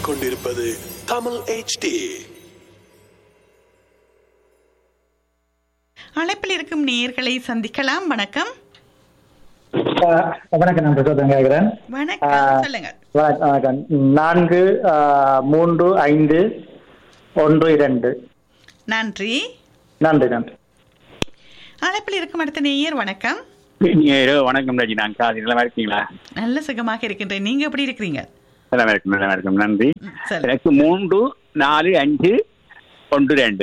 கேட்டுக்கொண்டிருப்பது தமிழ் HD அழைப்பில் இருக்கும் நேயர்களை சந்திக்கலாம் வணக்கம் ஆஹ் வணக்கம் நான் பிரசோதன் கேட்கிறேன் வணக்கம் ஆ. சொல்லுங்க வணக்கம் வணக்கம். நான்கு ஆஹ், மூன்று ஐந்து ஒன்று இரண்டு நன்றி நன்றி நன்றி அழைப்பில் இருக்கும் அடுத்த நேயர் வணக்கம் ஏதோ வணக்கம் ராஜி நான் காதி நல்லா இருக்கீங்களா நல்ல சுகமாக இருக்கின்றேன் நீங்க எப்படி இருக்கிறீங்க நல்லா இருக்கும் நல்லா இருக்கும் நன்றி ம், சரி எனக்கு மூன்று நாலு அஞ்சு ஒன்று ரெண்டு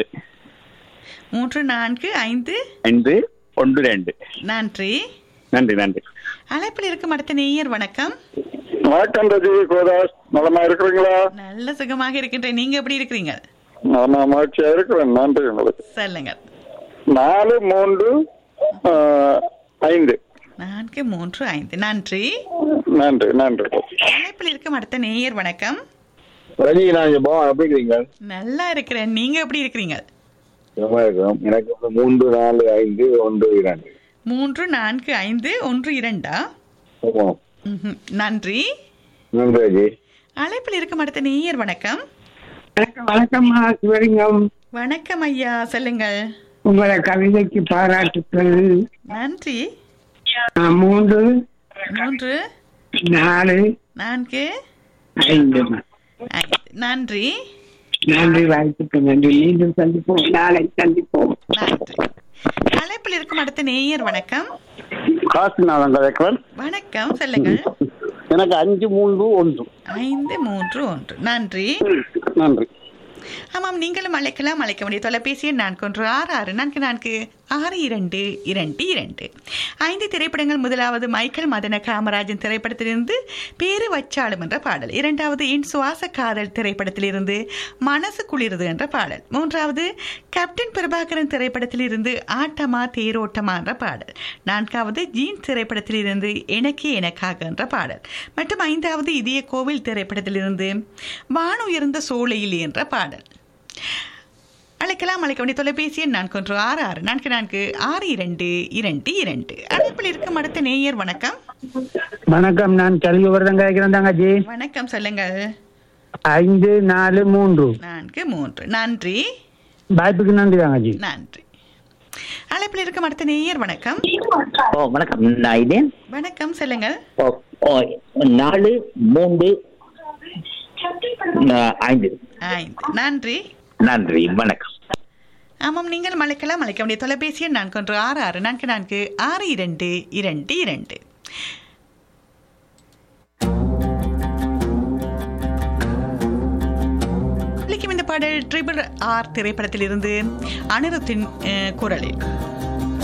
மூன்று நான்கு ஐந்து அஞ்சு ஒன்று ரெண்டு நன்றி நன்றி நன்றி அழைப்பில் இருக்கும் அடுத்த நேயர் வணக்கம் வணக்கம் ரஜி கோதாஸ் நலமா இருக்கிறீங்களா நல்ல சுகமாக இருக்கின்றேன் நீங்க எப்படி இருக்கிறீங்க நான் மகிழ்ச்சியா இருக்கிறேன் நன்றி உங்களுக்கு சொல்லுங்க நாலு மூன்று ஆஹ், ஐந்து நான்கு மூன்று ஐந்து நன்றி நன்றி நன்றி அழைப்பில் இருக்கும் அடுத்த நேயர் வணக்கம் ரஜி நான் போ எப்படி இருக்கிறீங்க நல்லா இருக்கிறேன் நீங்க எப்படி இருக்கிறீங்க சுகமா இருக்கிறோம் எனக்கு வந்து மூன்று நாலு ஐந்து ஒன்று இரண்டு மூன்று நான்கு ஐந்து ஒன்று இரண்டா ஆமாம் ம்ஹும். நன்றி நன்றி ரஜி அழைப்பில் இருக்கும் அடுத்த நேயர் வணக்கம் வணக்கம் வணக்கம்மா சிவலிங்கம் வணக்கம் ஐயா சொல்லுங்கள் உங்களை கவிதைக்கு பாராட்டுக்கள் நன்றி நான் மூன்று மூன்று நாலு நான்கு ஐந்து ஐந்து நன்றி நன்றி வாய்ப்புக்கு நன்றி மீண்டும் சந்திப்போம் நாளை சந்திப்போம் நன்றி அழைப்பில் இருக்கும் அடுத்த நேயர் வணக்கம் காசிநாதன் கதைக்கிறேன் வணக்கம் சொல்லுங்கள் எனக்கு அஞ்சு மூன்று ஒன்று ஐந்து மூன்று ஒன்று நன்றி நன்றி ஆமாம் நீங்களும் அழைக்கலாம் அழைக்க வேண்டிய தொலைபேசி எண் நான்கு ஒன்று ஆறு ஆறு நான்கு நான்கு ஆறு இரண்டு இரண்டு இரண்டு ஐந்து திரைப்படங்கள் முதலாவது மைக்கேல் மதன காமராஜன் திரைப்படத்திலிருந்து பேரு வச்சாலும் என்ற பாடல் இரண்டாவது என் சுவாச காதல் திரைப்படத்திலிருந்து மனசு குளிருது என்ற பாடல் மூன்றாவது கேப்டன் பிரபாகரன் திரைப்படத்திலிருந்து ஆட்டமா தேரோட்டமா என்ற பாடல் நான்காவது ஜீன் திரைப்படத்திலிருந்து எனக்கே எனக்காக என்ற பாடல் மற்றும் ஐந்தாவது இதய கோவில் திரைப்படத்திலிருந்து வானுயர்ந்த சோலையில் என்ற பாடல் அழைக்கலாம் அழைக்க வேண்டிய தொலைபேசி எண் நான்கு ஒன்று ஆறு ஆறு நான்கு நான்கு ஆறு இரண்டு இரண்டு இரண்டு அழைப்பில் இருக்கும் அடுத்த நேயர் வணக்கம் வணக்கம் நான் கல்விவரதம் கேட்கிறேன் தங்கச்சி வணக்கம் சொல்லுங்கள் ஐந்து நாலு மூன்று நான்கு மூன்று நன்றி வாய்ப்புக்கு நன்றி தங்கச்சி நன்றி அழைப்பில் இருக்கும் அடுத்த நேயர் வணக்கம் ஓ வணக்கம் நான் இது வணக்கம் சொல்லுங்கள் ஓ ஓ நாலு மூன்று ஆ, ஐந்து ஐந்து நன்றி நன்றி வணக்கம் ஆமாம் நீங்கள் அழைக்கலாம் அழைக்க வேண்டிய தொலைபேசி எண் நான்கு ஒன்று ஆறு ஆறு நான்கு நான்கு ஆறு இரண்டு இரண்டு இரண்டு ஒலிக்கும் இந்த பாடல் ட்ரிபிள் ஆர் திரைப்படத்திலிருந்து அனிருத்தின் அஹ், குரலில்